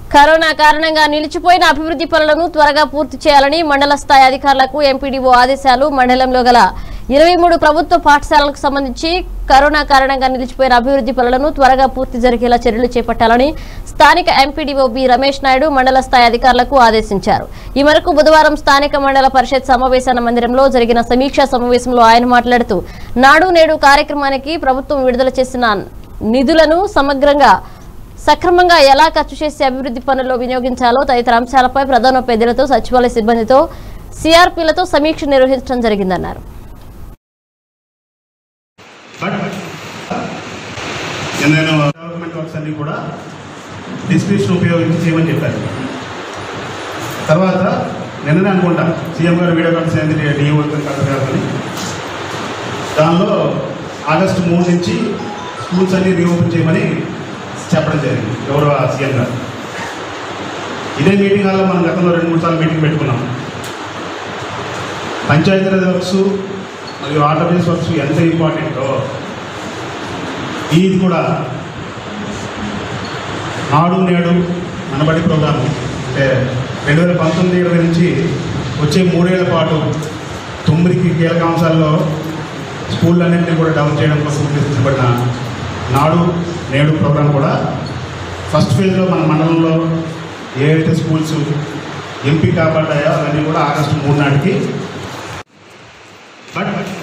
corona కారణంగా నిలిచిపోయిన అభివృద్ధి పనులను త్వరగా పూర్తి చేయాలని మండల స్థాయి అధికారులకు ఎంపీడీఓ ఆదేశాలు మండలంలో గల ఇరవై మూడు ప్రభుత్వ పాఠశాలలకు సంబంధించి కరోనా కారణంగా నిలిచిపోయిన అభివృద్ధి పనులను త్వరగా పూర్తి జరిగేలా చర్యలు చేపట్టాలని స్థానిక ఎంపీడీఓ బి రమేష్ నాయుడు మండల స్థాయి అధికారులకు ఆదేశించారు ఈ మేరకు బుధవారం స్థానిక మండల పరిషత్ సమావేశాల మందిరంలో జరిగిన సమీక్షా సమావేశంలో ఆయన మాట్లాడుతూ నాడు నేడు కార్యక్రమానికి ప్రభుత్వం విడుదల చేసిన నిధులను సమగ్రంగా సక్రమంగా ఎలా ఖర్చు చేసి అభివృద్ధి పనుల్లో వినియోగించాలో తదితర అంశాలపై ప్రధానోపాధ్యాయులతో సచివాలయ సిబ్బందితో సిఆర్పీలతో సమీక్ష నిర్వహించడం జరిగిందన్నారు బట్ నేను గవర్నమెంట్ వర్క్స్ అన్ని కూడా డిస్క్రిప్షన్ ఉపయోగించి చేయమని చెప్పాను తర్వాత నిన్ననే అనుకుంటా సీఎం గారు వీడియో కాన్ఫరెన్స్ అయింది డిఓ కలెక్టర్ గారిని దానిలో ఆగస్టు మూడు నుంచి స్కూల్స్ అన్ని రీఓపెన్ చేయమని చెప్పడం జరిగింది గౌరవ సీఎం గారు ఇదే మీటింగ్ హాల్లో మనం గతంలో రెండు మూడు సార్లు మీటింగ్ పెట్టుకున్నాం పంచాయతీరాజ్ వర్క్స్ మరియు ఆర్డబ్ల్యూఎస్ వర్క్స్ ఎంత ఇంపార్టెంటో ఇది కూడా నాడు నేడు మనబడి ప్రోగ్రాము అంటే రెండు వేల పంతొమ్మిది ఇరవై నుంచి వచ్చే మూడేళ్ల పాటు తొమ్మిదికి కీలక అంశాల్లో స్కూళ్ళన్నింటినీ కూడా డెవలప్ చేయడం కోసం ఉద్దేశించబడిన నాడు నేడు ప్రోగ్రాం కూడా ఫస్ట్ ఫేజ్లో మన మండలంలో ఏవైతే స్కూల్స్ ఎంపీ కాబడ్డాయో అవన్నీ కూడా ఆగస్టు మూడు నాటికి బట్